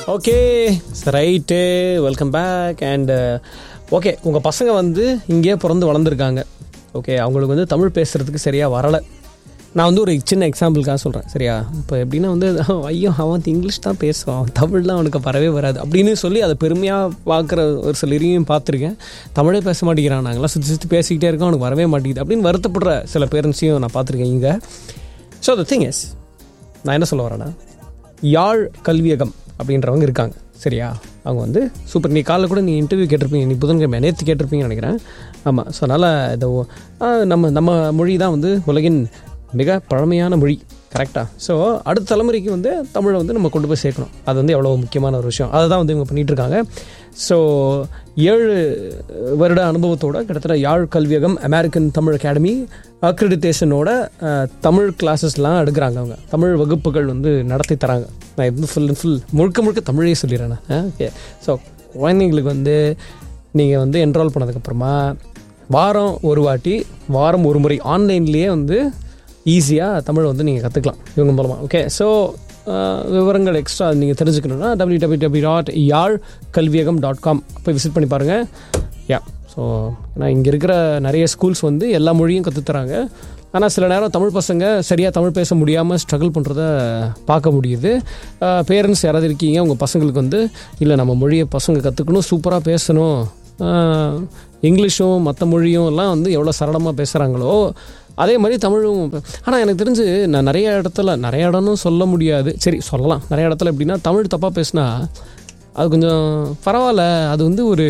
Okay right welcome back and okay உங்கள் பசங்க வந்து இங்கேயே பிறந்து வளர்ந்துருக்காங்க ஓகே அவங்களுக்கு வந்து தமிழ் பேசுகிறதுக்கு சரியாக வரலை நான் வந்து ஒரு சின்ன எக்ஸாம்பிளுக்காக சொல்கிறேன் சரியா இப்போ எப்படின்னா வந்து ஐயோ அவன் வந்து இங்கிலீஷ் தான் பேசுவான் தமிழ்லாம் அவனுக்கு வரவே வராது அப்படின்னு சொல்லி அதை பெருமையாக பார்க்குற ஒரு சிலரையும் பார்த்துருக்கேன் தமிழே பேச மாட்டேங்கிறான் நாங்களாம் சுற்றி சுற்றி பேசிக்கிட்டே இருக்கோம் அவனுக்கு வரவே மாட்டேங்குது அப்படின்னு வருத்தப்படுற சில பேரண்ட்ஸையும் நான் பார்த்துருக்கேன் இங்கே ஸோ த திங் இஸ் நான் என்ன சொல்ல வரேன்னா யாழ் கல்வியகம் அப்படின்றவங்க இருக்காங்க சரியா அவங்க வந்து சூப்பர் நீ காலைல கூட நீ இன்டர்வியூ கேட்டிருப்பீங்க நீ புதன்கிழமை நேற்று கேட்டிருப்பீங்கன்னு நினைக்கிறேன் ஆமாம் ஸோ அதனால் இந்த ஒ- ஆ, நம்ம நம்ம மொழி தான் வந்து உலகின் மிக பழமையான மொழி கரெக்டாக ஸோ அடுத்த தலைமுறைக்கு வந்து தமிழை வந்து நம்ம கொண்டு போய் சேர்க்கணும் அது வந்து எவ்வளோ முக்கியமான ஒரு விஷயம் அதை தான் வந்து இவங்க பண்ணிகிட்டு இருக்காங்க ஸோ ஏழு வருட அனுபவத்தோட கிட்டத்தட்ட யாழ் கல்வியகம் அமெரிக்கன் தமிழ் அகாடமி அக்ரிடிட்டேஷனோட தமிழ் கிளாஸஸ்லாம் எடுக்கிறாங்க அவங்க தமிழ் வகுப்புகள் வந்து நடத்தி தராங்க நான் இது ஃபுல் அண்ட் ஃபுல் முழுக்க முழுக்க தமிழே சொல்லிடுறேன் நான் ஓகே ஸோ குழந்தைங்களுக்கு வந்து நீங்கள் வந்து என்ரோல் பண்ணதுக்கப்புறமா வாரம் ஒரு வாட்டி வாரம் ஒரு முறை ஆன்லைன்லேயே வந்து ஈஸியாக தமிழ் வந்து நீங்கள் கற்றுக்கலாம் இவங்க மூலமாக ஓகே ஸோ விவரங்கள் எக்ஸ்ட்ரா நீங்கள் தெரிஞ்சுக்கணுன்னா W W W dot Yazh Kalviyagam dot com போய் விசிட் பண்ணி பாருங்கள் யா ஸோ ஏன்னா இங்கே இருக்கிற நிறைய ஸ்கூல்ஸ் வந்து எல்லா மொழியும் கற்றுத்தராங்க ஆனால் சில நேரம் தமிழ் பசங்க சரியாக தமிழ் பேச முடியாமல் ஸ்ட்ரகிள் பண்ணுறத பார்க்க முடியுது பேரண்ட்ஸ் யாராவது இருக்கீங்க உங்கள் பசங்களுக்கு வந்து இல்லை நம்ம மொழியை பசங்க கற்றுக்கணும் சூப்பராக பேசணும் ஆஹ், இங்கிலீஷும் மற்ற மொழியும் எல்லாம் வந்து எவ்வளோ சரளமாக பேசுகிறாங்களோ அதே மாதிரி தமிழும் ஆனால் எனக்கு தெரிஞ்சு நான் நிறைய இடத்துல நிறைய இடம்னு சொல்ல முடியாது சரி சொல்லலாம் நிறைய இடத்துல எப்படின்னா தமிழ் தப்பாக பேசினா அது கொஞ்சம் பரவாயில்ல அது வந்து ஒரு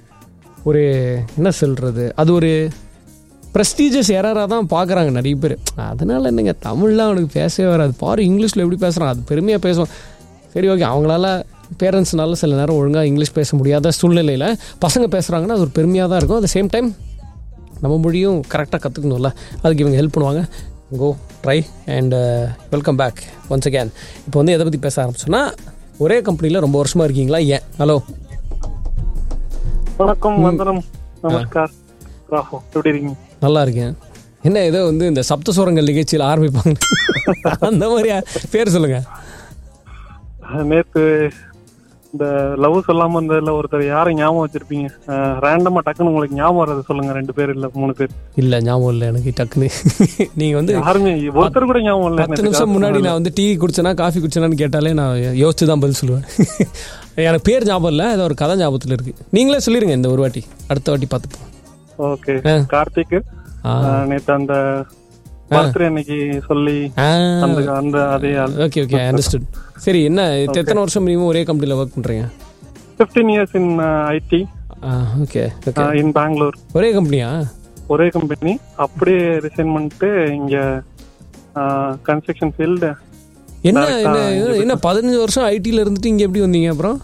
ஒரு என்ன சொல்கிறது அது ஒரு ப்ரெஸ்டீஜியஸ் எரராக தான் பார்க்குறாங்க நிறைய பேர் அதனால என்னங்க தமிழ்லாம் அவனுக்கு பேசவே வராது பாரு இங்கிலீஷில் எப்படி பேசுகிறான் அது பெருமையாக பேசுவான் சரி ஓகே அவங்களால பேரண்ட்ஸ்னால சில நேரம் ஒழுங்காக இங்கிலீஷ் பேச முடியாத சூழ்நிலையில் பசங்க பேசுகிறாங்கன்னா அது ஒரு பெருமையாக தான் இருக்கும் அட் சேம் டைம் நம்ம மொழியும் கரெக்டாக கற்றுக்கணும்ல அதுக்கு இவங்க ஹெல்ப் பண்ணுவாங்க go try and welcome back once again இப்போ வந்து எதை பற்றி பேச ஆரம்பிச்சோன்னா ஒரே கம்பெனியில் ரொம்ப வருஷமாக இருக்கீங்களா ஏன் ஹலோ வணக்கம் வந்தனம் நமஸ்கார் ராஹோ எப்படி இருக்கீங்க நல்லா இருக்கேன் என்ன ஏதோ வந்து இந்த சப்தஸ்வரங்கள் நிகழ்ச்சியில் ஆரம்பிப்பாங்க அந்த மாதிரியா பேர் சொல்லுங்க நேத்து இந்த லவ் சொல்லாம இருந்ததுல ஒருத்தர் யாரை ஞாபகம் வச்சிருப்பீங்க ரேண்டமா டக்குன்னு உங்களுக்கு ஞாபகம் வர்றது சொல்லுங்க ரெண்டு பேர் இல்ல மூணு பேர் இல்லை ஞாபகம் இல்லை எனக்கு டக்குன்னு நீங்கள் வந்து யாருமே ஒருத்தர் கூட ஞாபகம் இல்ல பத்து எனக்கு. நிமிஷம் முன்னாடி நான் வந்து டீ குடிச்சேனா காஃபி குடிச்சேனான்னு கேட்டாலே நான் யோசிச்சு தான் பதில் சொல்லுவேன் எனக்கு பேர் ஞாபகம் இல்லை ஏதோ ஒரு கதை ஞாபகத்தில் இருக்கு நீங்களே சொல்லிருங்க இந்த ஒரு வாட்டி அடுத்த வாட்டி பார்த்துப்போம் ஓகே ஆ. கார்த்திக் ஆ. நேத்து அந்த பர்த்டே அன்னைக்கு சொல்லி அந்த அந்த அதே ஓகே ஓகே அண்டர்ஸ்டுட் சரி என்ன இது எத்தனை வருஷம் மினிமம் ஒரே கம்பெனியில் ஒர்க் பண்ணுறீங்க fifteen years in IT okay okay in Bangalore ஒரே கம்பெனியா ஒரே கம்பெனி அப்படியே ரிசைன் பண்ணிட்டு இங்க கன்ஸ்ட்ரக்ஷன் ஃபீல்டு என்ன Direct ஆ என்ன இங்க என்ன பதினஞ்சு வருஷம் ஐடியில் இருந்துட்டு இங்கே எப்படி வந்தீங்க அப்புறம்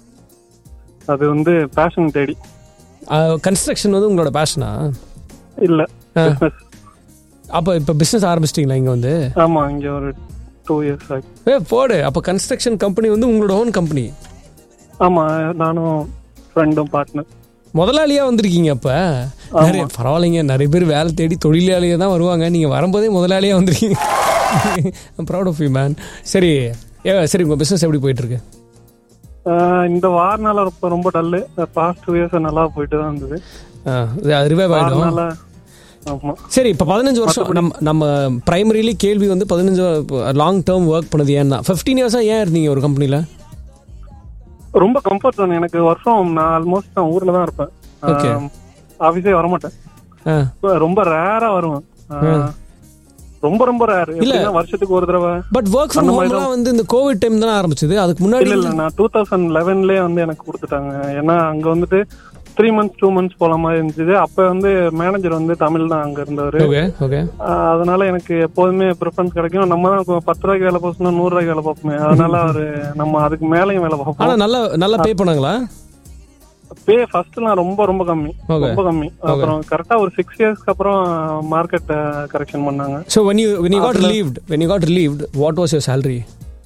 அது வந்து பேஷன் தேடி கன்ஸ்ட்ரக்ஷன் வந்து உங்களோட பேஷனா இல்ல ஆ. business. அப்போ இப்போ பிஸ்னஸ் ஆரம்பிச்சிட்டிங்களா இங்கே வந்து ஆமா இங்க ஒரு டூ இயர்ஸ் ஆகி ஏ போடு அப்போ கன்ஸ்ட்ரக்ஷன் கம்பெனி வந்து உங்களோட ஓன் கம்பெனி ஆமா நானும் ஃப்ரெண்டும் பார்ட்னர் முதலாளியா வந்திருக்கீங்க அப்ப நிறைய பரவாயில்லைங்க நிறைய பேர் வேலை தேடி தொழிலாளியா தான் வருவாங்க நீங்க வரும்போதே முதலாளியா வந்திருக்கீங்க ப்ரௌட் ஆஃப் யூ மேன் சரி ஏ சரி உங்க பிசினஸ் எப்படி போயிட்டு இருக்கு இந்த வாரனால ரொம்ப ரொம்ப டல்லு பாஸ்ட் டூ இயர்ஸ் நல்லா போயிட்டு தான் இருந்தது ரிவைவ் ஆயிடும் வாரனால ஆமா சரி இப்போ பதினஞ்சு வருஷம் நம்ம நம்ம பிரைமரிலி கேள்வி வந்து பதினஞ்சு லாங் டேர்ம் ஒர்க் பண்ணது ஏன் தான் ஃபிஃப்டீன் இயர்ஸாக ஏன் இருந்தீங்க ஒரு கம்பெனியில் ரொம்ப கம்ஃபர்ட் தான் எனக்கு வருஷம் நான் ஆல்மோஸ்ட் நான் ஊர்ல தான் இருப்பேன் Okay. ஆஃபீஸே வரமாட்டேன் ஆ இப்ப ரொம்ப ரேரா வருவேன் ஆ, ரொம்ப ரொம்ப ரேர் இல்ல வருஷத்துக்கு ஒரு தடவை பட் ஒர்க் ஃப்ரம் ஹோம்லாம் வந்து இந்த கோவிட் டைம் தானே ஆரம்பிச்சது அதுக்கு முன்னாடி இல்ல இல்ல நான் டூ தௌசண்ட் லெவன்லயே வந்து எனக்கு கொடுத்துட்டாங்க ஏன்னா அங்க வந்துட்டு த்ரீ மந்த்ஸ் டூ மந்த்ஸ் போல மாதிரி இருந்துச்சு அப்ப வந்து மேனேஜர் வந்து தமிழ் தான் அங்க இருந்தவர் ஓகே ஓகே அதனால எனக்கு எப்போதுமே ப்ரிஃபரன்ஸ் கிடைக்கும் நம்ம தான் இப்ப பத்து ரூபாய்க்கு வேலை பார்க்கணும் நூறு ரூபாய்க்கு வேலை பார்ப்போமே அதனால அவரு நம்ம அதுக்கு மேலயும் வேலை பார்ப்போம் ஆனால் நல்லா நல்லா பே பண்ணாங்களா பே ஃபர்ஸ்ட்லாம் ரொம்ப ரொம்ப கம்மி Okay. ரொம்ப கம்மி அப்புறம் கரெக்டா ஒரு சிக்ஸ் இயர்ஸ்க்கு அப்புறம் மார்க்கெட் கரெக்ஷன் பண்ணாங்க so when you when you got relieved when you got relieved what was your salary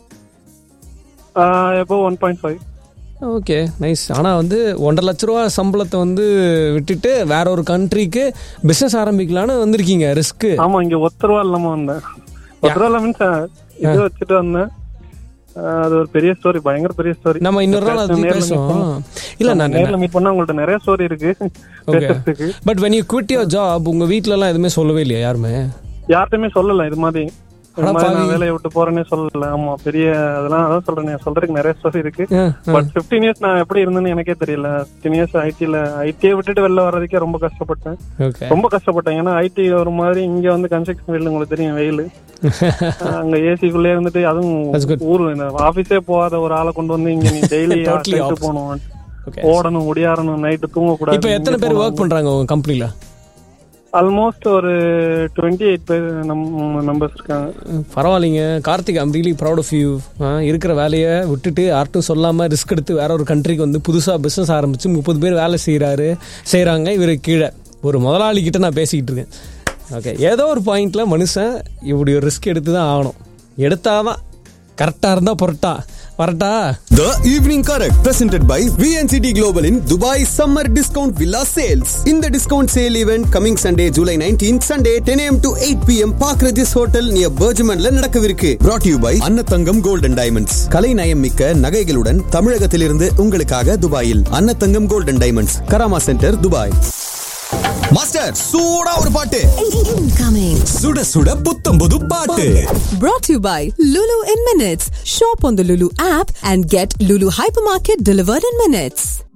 எப்போ one point five okay nice ஆனால் வந்து ஒன்றரை லட்ச ரூபா சம்பளத்தை வந்து விட்டுட்டு வேற ஒரு கண்ட்ரிக்கு பிஸ்னஸ் ஆரம்பிக்கலான்னு வந்திருக்கீங்க ரிஸ்க்கு ஆமா இங்க ஒத்த ரூபா இல்லாம வந்தேன் ஒத்த ரூபா மீன்ஸ் இது வச்சுட்டு வந்தேன் அஹ் அது ஒரு பெரிய ஸ்டோரி பயங்கர பெரிய ஸ்டோரி நம்ம இன்னொரு நாள் அது நேர்ல meet பேசுவோம் பண்ணா- இல்ல நான் நேர்ல மீட் பண்ணா உங்கள்ட்ட நிறைய ஸ்டோரி இருக்கு பேசுறதுக்கு but when you quit your job உங்க வீட்ல எல்லாம் எதுவுமே சொல்லவே இல்லையா யாருமே யார்கிட்டயுமே சொல்லல இது மாதிரி இது அட மாதிரி நான் பாவி. வேலையை விட்டு போறேனே சொல்லல ஆமா பெரிய அதெல்லாம் அதான் சொல்றேன் சொல்றதுக்கு நிறைய ஸ்டோரி இருக்கு ஆ, ஆ. பட் 15 இயர்ஸ் நான் எப்படி இருந்தேன்னு எனக்கே தெரியல 15 இயர்ஸ் ஐடில ஐடியை விட்டுட்டு வெளில வர்றதுக்கே ரொம்ப கஷ்டப்பட்டேன் ஓகே ரொம்ப கஷ்டப்பட்டேன் ஏன்னா ஐடி ஒரு மாதிரி இங்க வந்து கன்ஸ்ட்ரக்ஷன் ஃபீல்டு உங்களுக்கு தெரியும் வெயில் அங்க ஏசிக்குள்ளே இருந்துட்டு That's அதுவும் good. ஊர் இந்த ஆபீஸே போகாத ஒரு ஆளை கொண்டு வந்து இங்க நீ டெய்லி Totally opposite. போகணும் ஓகே ஓடணும் ஒடியாரணும் நைட்டு தூங்க கூடாது இப்போ எத்தனை பேர் ஒர்க் பண்றாங்க உங்க கம்பெனில ஆல்மோஸ்ட் ஒரு டுவெண்ட்டி எயிட் பேர் மெம்பர்ஸ் இருக்காங்க பரவாயில்லைங்க Karthik I'm really proud of you இருக்கிற வேலையை விட்டுட்டு யார்ட்டும் சொல்லாம ரிஸ்க் எடுத்து வேற ஒரு கண்ட்ரிக்கு வந்து புதுசா பிசினஸ் ஆரம்பிச்சு முப்பது பேர் வேலை செய்யறாரு செய்றாங்க இவரு கீழே ஒரு முதலாளி கிட்ட நான் பேசிக்கிட்டு இருக்கேன் ஓகே ஏதோ ஒரு பாயிண்ட்ல மனுஷன் இப்படி ஒரு ரிஸ்க் எடுத்து தான் ஆகணும் எடுத்தாதான் கரெக்டா இருந்தா பொருட்டா வரட்டா The Evening Correct presented by VNCT Global in Dubai Summer Discount Villa Sales. In the discount sale event coming Sunday, July 19th, Sunday 10 a.m. to 8 p.m. Park Regis Hotel near Bergmanல நடக்கவிருக்கு. Brought to you by அன்னத்தங்கம் Gold and Diamonds. கலை நயம் மிக்க நகைகளுடன் தமிழகத்திலிருந்து உங்களுக்காக துபாயில் Annathangam Gold and Diamonds. Karama centre Dubai. Master சூடா ஒரு பாட்டு Incoming. சுட சுட புத்தம் புது பாட்டு Brought to you by Lulu in Minutes. Shop on the Lulu app and get Lulu Hypermarket delivered in minutes.